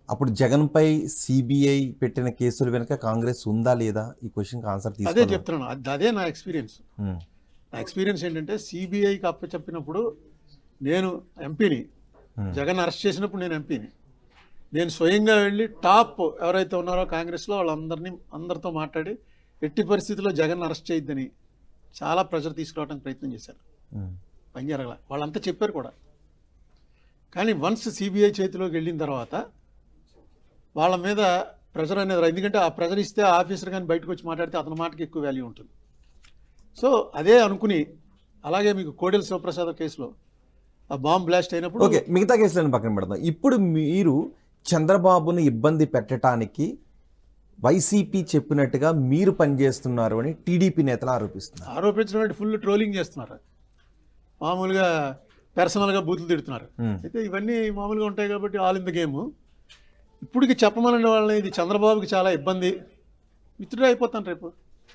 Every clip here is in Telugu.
అప్పుడు జగన్పై సిబిఐ పెట్టిన కేసుల వెనుక కాంగ్రెస్ ఉందా లేదా ఈ క్వశ్చన్కి ఆన్సర్ అదే తీసుకోవాలి చెప్తున్నాను అది- అదే నా ఎక్స్పీరియన్స్ నా ఎక్స్పీరియన్స్ ఏంటంటే సిబిఐకి అప్పచెప్పినప్పుడు నేను ఎంపీని జగన్ అరెస్ట్ చేసినప్పుడు నేను ఎంపీని నేను స్వయంగా వెళ్ళి టాప్ ఎవరైతే ఉన్నారో కాంగ్రెస్లో వాళ్ళందరినీ అందరితో మాట్లాడి ఎట్టి పరిస్థితుల్లో జగన్ అరెస్ట్ చేయొద్దని చాలా ప్రెషర్ తీసుకురావడానికి ప్రయత్నం చేశారు పని జరగల వాళ్ళంతా చెప్పారు కూడా కానీ వన్స్ సిబిఐ చేతిలోకి వెళ్ళిన తర్వాత వాళ్ళ మీద ప్రెషర్ అనేది రా- ఎందుకంటే ఆ ప్రెషర్ ఇస్తే ఆ ఆఫీసర్ కానీ బయటకు వచ్చి మాట్లాడితే అతని మాటకి ఎక్కువ వాల్యూ ఉంటుంది సో అదే అనుకుని అలాగే మీకు కోడెల శివప్రసాద్ కేసులో ఆ బాంబ్ బ్లాస్ట్ అయినప్పుడు ఓకే మిగతా కేసులను పక్కన పెడదాం ఇప్పుడు మీరు చంద్రబాబును ఇబ్బంది పెట్టడానికి వైసీపీ చెప్పినట్టుగా మీరు పనిచేస్తున్నారు అని టీడీపీ నేతలు ఆరోపిస్తున్నారు ఆరోపించిన ఫుల్ ట్రోలింగ్ చేస్తున్నారు మామూలుగా పర్సనల్గా బూతులు తిడుతున్నారు ఉమ్, అయితే ఇవన్నీ మామూలుగా ఉంటాయి కాబట్టి ఆల్ ఇన్ ద గేమ్ ఇప్పటికి చెప్పమనండి వాళ్ళని ఇది చంద్రబాబుకి చాలా ఇబ్బంది మిత్రుడు అయిపోతాను రేపు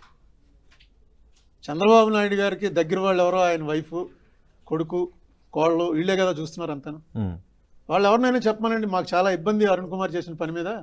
చంద్రబాబు నాయుడు గారికి దగ్గర వాళ్ళు ఎవరో ఆయన వైఫ్ కొడుకు కోళ్ళు వీళ్ళే కదా చూస్తున్నారు అంతాను ఉమ్. వాళ్ళు ఎవరినైనా చెప్పమనండి మాకు చాలా ఇబ్బంది అరుణ్ కుమార్ చేసిన పని మీద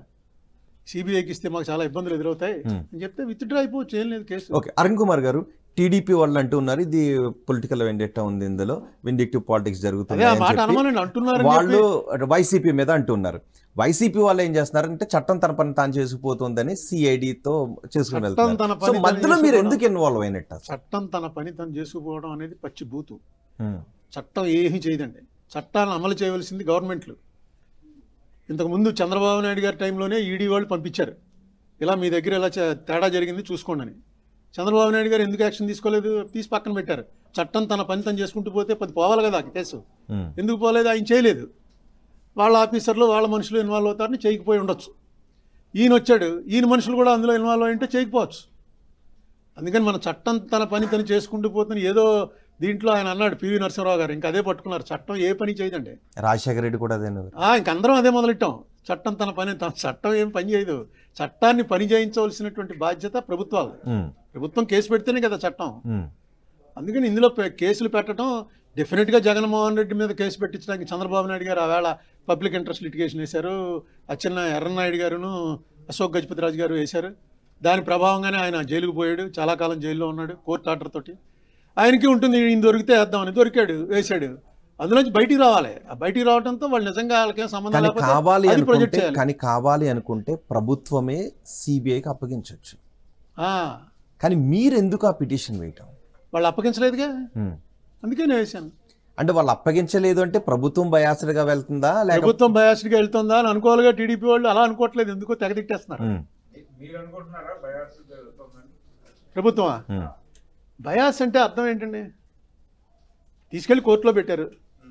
సిబిఐకి ఇస్తే మాకు చాలా ఇబ్బందులు ఎదురవుతాయి Hmm. అని చెప్తే విత్డ్రా అయిపోవచ్చు ఏం లేదు కేసు ఓకే అరుణ్ కుమార్ గారు టీడీపీ వాళ్ళు అంటూ ఉన్నారు ఇది పొలిటికల్ వెండెట్టా ఉంది ఇందులో విండిక్టివ్ పాలిటిక్స్ జరుగుతుంది అదే ఆ అని మాట చెప్పి అనమనండి అంటున్నారు వాళ్ళు వైసీపీ మీద అంటున్నారు వైసీపీ వాళ్ళు ఏం చేస్తున్నారంటే చట్టం తన పని తాను చేసుకుపోతుందని సిఐడితో చేసుకుని చట్టం తన వెళ్తున్నారు సో పని మధ్యలో తను మీరు చేసుకోవడం. ఎందుకు ఇన్వాల్వ్ అయినట్టు అసలు? చట్టం తన పని తను చేసుకుపోవడం అనేది పచ్చి బూతు ఉమ్, చట్టం ఏమీ చేయదండి చట్టాలను అమలు చేయవలసింది గవర్నమెంట్లు ఇంతకుముందు చంద్రబాబు నాయుడు గారి టైంలోనే ఈడీ వాళ్ళు పంపించారు ఇలా మీ దగ్గర ఇలా చే- తేడా జరిగింది చూసుకోండి అని చంద్రబాబు నాయుడు గారు ఎందుకు యాక్షన్ తీసుకోలేదు తీసి పక్కన పెట్టారు చట్టం తన పని తను చేసుకుంటూ పోతే పది పోవాలి కదా ఆ కేసు ఉమ్, ఎందుకు పోలేదు ఆయన చేయలేదు వాళ్ళ ఆఫీసర్లు వాళ్ళ మనుషులు ఇన్వాల్వ్ అవుతారని చేయకపోయి ఉండొచ్చు ఈయన వచ్చాడు ఈయన మనుషులు కూడా అందులో ఇన్వాల్వ్ అయి ఉంటే చేయకపోవచ్చు అందుకని మన చట్టం తన పని తను చేసుకుంటూ పోతుంది ఏదో దీంట్లో ఆయన అన్నాడు పివి నరసింహరావు గారు ఇంకా అదే పట్టుకున్నారు చట్టం ఏ పని చేయదండి రాజశేఖర రెడ్డి కూడా అదే అన్నారు. ఆ, ఇంక అందరం అదే మొదలెట్టాం చట్టం తన పని తన చట్టం ఏం పని చేయదు చట్టాన్ని పని చేయించవలసినటువంటి బాధ్యత ప్రభుత్వాలు ఉమ్, ప్రభుత్వం కేసు పెడితేనే కదా చట్టం ఉమ్, అందుకని ఇందులో పె- కేసులు పెట్టడం డెఫినెట్గా జగన్మోహన్ రెడ్డి మీద కేసు పెట్టించడానికి చంద్రబాబు నాయుడు గారు ఆవేళ పబ్లిక్ ఇంట్రెస్ట్ లిటిగేషన్ వేశారు అచ్చెన్న ఎర్రనాయుడు గారును అశోక్ గజపతిరాజు గారు వేశారు దాని ప్రభావంగానే ఆయన జైలుకు పోయాడు చాలా కాలం జైల్లో ఉన్నాడు కోర్టు ఆర్డర్ తోటి ఆయనకి ఉంటుంది ఈయన దొరికితే వేద్దామని దొరికాడు వేశాడు అందులోంచి బయటికి రావాలి ఆ బయటికి రావడంతో వాళ్ళు నిజంగా వాళ్ళకేం సంబంధం కానీ లేకపోతే కావాలి అది ప్రొజెక్ట్ అనుకుంటే చేయాలి కానీ కావాలి అనుకుంటే ప్రభుత్వమే సిబిఐకి అప్పగించవచ్చు ఆ, కానీ మీరు ఎందుకు ఆ పిటిషన్ వేయటం వాళ్ళు అప్పగించలేదుగా ఉమ్. అందుకే నేను వేశాను అంటే వాళ్ళు అప్పగించలేదు అంటే ప్రభుత్వం బయాసడ్గా వెళ్తుందా లేకపోతే ప్రభుత్వం బయాస్డ్గా వెళ్తుందా అని అనుకోవాలిగా టీడీపీ వాళ్ళు అలా అనుకోవట్లేదు ఎందుకో తెగదిట్టేస్తున్నారు ఉమ్, మీరు అనుకుంటున్నారా బయాస్ జరుగుతుందని ప్రభుత్వమా ఉమ్, బయాస్ అంటే అర్థం ఏంటండి తీసుకెళ్ళి కోర్టులో పెట్టారు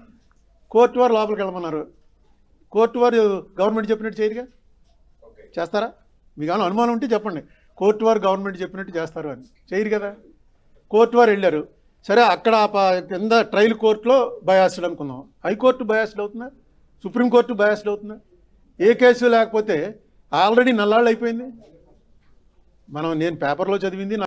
కోర్టు వారు లోపలికి వెళ్ళమన్నారు కోర్టు వారు గవర్నమెంట్ చెప్పినట్టు చేయరుగా ఓకే చేస్తారా మీకు ఏమైనా అనుమానం ఉంటే చెప్పండి కోర్టు వారు గవర్నమెంట్ చెప్పినట్టు చేస్తారు అని చేయరు కదా కోర్టు వారు వెళ్ళారు సరే అక్కడ ఆ ప- కింద ట్రయల్ కోర్టులో బయాస్డ్ అనుకుందాం హైకోర్టు బయాస్డ్ అవుతుందా సుప్రీంకోర్టు బయాస్డ్ అవుతుందా ఏ కేసు లేకపోతే ఆల్రెడీ నల్లాళ్ళు అయిపోయింది మనం నేను పేపర్లో చదివింది